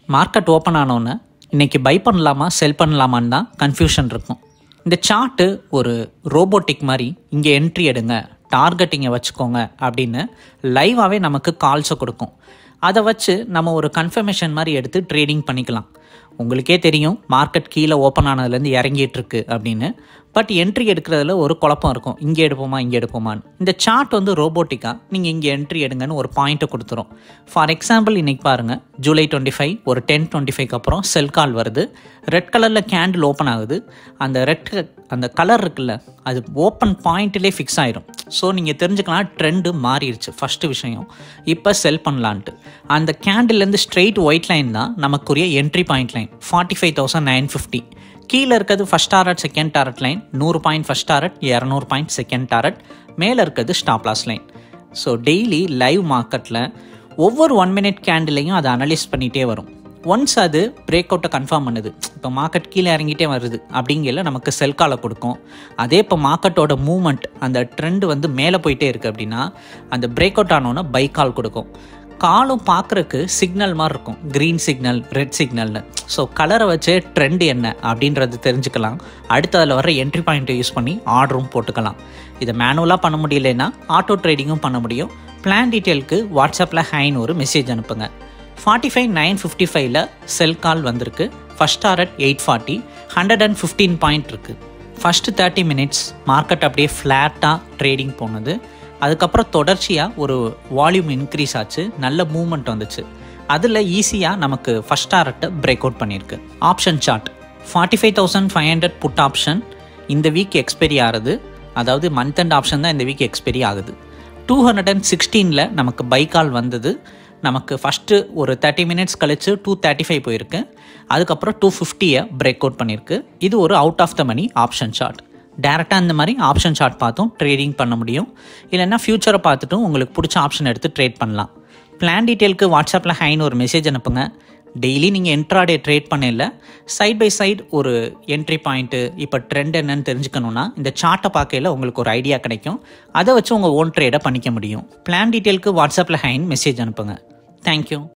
market open ஆனோன்னே இன்றைக்கி by பண்ணலாமா செல் பண்ணலாமான்னு தான் கன்ஃபியூஷன் இருக்கும் இந்த சார்ட்டு ஒரு ரோபோட்டிக் மாதிரி இங்கே என்ட்ரி எடுங்க டார்கெட்டிங்கை வச்சுக்கோங்க அப்படின்னு லைவாகவே நமக்கு கால்ஸை கொடுக்கும் அதை வச்சு நம்ம ஒரு கன்ஃபர்மேஷன் மாதிரி எடுத்து ட்ரேடிங் பண்ணிக்கலாம் உங்களுக்கே தெரியும் மார்க்கெட் கீழே ஓப்பன் ஆனதுலேருந்து இறங்கிட்டு இருக்கு அப்படின்னு பட் என்ட்ரி எடுக்கிறதுல ஒரு குழப்பம் இருக்கும் இங்கே எடுப்போமா இங்கே எடுப்போமான்னு இந்த சார்ட் வந்து ரோபோட்டிக்காக நீங்கள் இங்கே என்ட்ரி எடுங்கன்னு ஒரு பாயிண்ட்டை கொடுத்துரும் ஃபார் எக்ஸாம்பிள் இன்றைக்கி பாருங்கள் ஜூலை டுவெண்ட்டி ஃபைவ் ஒரு டென் டுவெண்ட்டி ஃபைவ்க்கு அப்புறம் செல் கால் வருது ரெட் கலரில் கேண்டில் ஓப்பன் ஆகுது அந்த ரெட் அந்த கலர் இருக்குல்ல அது ஓப்பன் பாயிண்ட்டிலே ஃபிக்ஸ் ஆயிரும் ஸோ நீங்கள் தெரிஞ்சுக்கலாம் ட்ரெண்டு மாறிடுச்சு ஃபஸ்ட்டு விஷயம் இப்போ செல் பண்ணலான்ட்டு அந்த கேண்டில்லேருந்து ஸ்ட்ரெயிட் ஒயிட் லைன் தான் நமக்குரிய entry point line forty five thousand nine fifty கீழே இருக்கிறது first target second target line நூறு பாயிண்ட் ஃபஸ்ட் டாரட் இரநூறு பாயிண்ட் செகண்ட் டாரட் மேலே இருக்கிறது stop loss line so daily live மார்க்கெட்டில் ஒவ்வொரு ஒன் மினிட் கேண்டிலையும் அதை அனலைஸ் பண்ணிகிட்டே வரும் ஒன்ஸ் அது பிரேக் அவுட்டை கன்ஃபார்ம் பண்ணுது இப்போ மார்க்கெட் கீழே இறங்கிட்டே வருது அப்படிங்கல நமக்கு செல் காலை கொடுக்கும் அதே இப்போ மார்க்கெட்டோட மூவ்மெண்ட் அந்த ட்ரெண்ட் வந்து மேலே போயிட்டே இருக்குது அப்படின்னா அந்த பிரேக் அவுட் ஆனோன்னா பை கால் கொடுக்கும் காலும் பார்க்குறக்கு சிக்னல் மாதிரி இருக்கும் க்ரீன் சிக்னல் ரெட் சிக்னல்னு ஸோ கலரை வச்சு ட்ரெண்ட் என்ன அப்படின்றது தெரிஞ்சுக்கலாம் அடுத்து அதில் வர என்ட்ரி பாயிண்ட்டை யூஸ் பண்ணி ஆர்டரும் போட்டுக்கலாம் இதை மேனுவலாக பண்ண முடியலைன்னா ஆட்டோ ட்ரேடிங்கும் பண்ண முடியும் பிளான் டீட்டெயிலுக்கு வாட்ஸ்அப்பில் ஹைன்னு ஒரு மெசேஜ் அனுப்புங்க ஃபார்ட்டி ஃபைவ் நைன் ஃபிஃப்டி ஃபைவ்ல செல் கால் வந்திருக்கு first target eight forty hundred and fifteen point இருக்குது ஃபஸ்ட்டு தேர்ட்டி மினிட்ஸ் மார்க்கெட் அப்படியே ஃப்ளாட்டாக ட்ரேடிங் போனது அதுக்கப்புறம் தொடர்ச்சியாக ஒரு வால்யூம் இன்க்ரீஸ் ஆச்சு நல்ல மூவ்மெண்ட் வந்துச்சு அதில் ஈஸியாக நமக்கு ஃபஸ்ட் டாரட்டை பிரேக் அவுட் பண்ணியிருக்கு option chart forty five thousand five hundred put option இந்த வீக் எக்ஸ்பெரி ஆகுது அதாவது மந்த் அண்ட் ஆப்ஷன் தான் இந்த வீக் எக்ஸ்பெரி ஆகுது டூ ஹண்ட்ரட் அண்ட் சிக்ஸ்டீனில் நமக்கு பை கால் வந்தது நமக்கு ஃபஸ்ட்டு ஒரு தேர்ட்டி மினிட்ஸ் கழிச்சு டூ தேர்ட்டி ஃபைவ் போயிருக்கு அதுக்கப்புறம் டூ ஃபிஃப்டியை பிரேக் அவுட் பண்ணியிருக்கு இது ஒரு out of the money option chart டேரெக்டாக இந்த மாதிரி ஆப்ஷன் சார்ட் பார்த்தும் ட்ரேடிங் பண்ண முடியும் இல்லைன்னா ஃப்யூச்சரை பார்த்துட்டும் உங்களுக்கு பிடிச்ச ஆப்ஷன் எடுத்து ட்ரேட் பண்ணலாம் பிளான் டீட்டெயிலுக்கு வாட்ஸ்அப்பில் ஹைன்னு ஒரு மெசேஜ் அனுப்புங்க டெய்லி நீங்கள் என்ட்ராடே ட்ரேட் பண்ணல சைட் பை சைட் ஒரு என்ட்ரி பாயிண்ட்டு இப்போ ட்ரெண்ட் என்னன்னு தெரிஞ்சுக்கணுன்னா இந்த சார்ட்டை பார்க்கையில் உங்களுக்கு ஒரு ஐடியா கிடைக்கும் அதை வச்சு உங்கள் ஓன் ட்ரேடை பண்ணிக்க முடியும் பிளான் டீட்டெயிலுக்கு வாட்ஸ்அப்பில் ஹைன் மெசேஜ் அனுப்புங்க தேங்க்யூ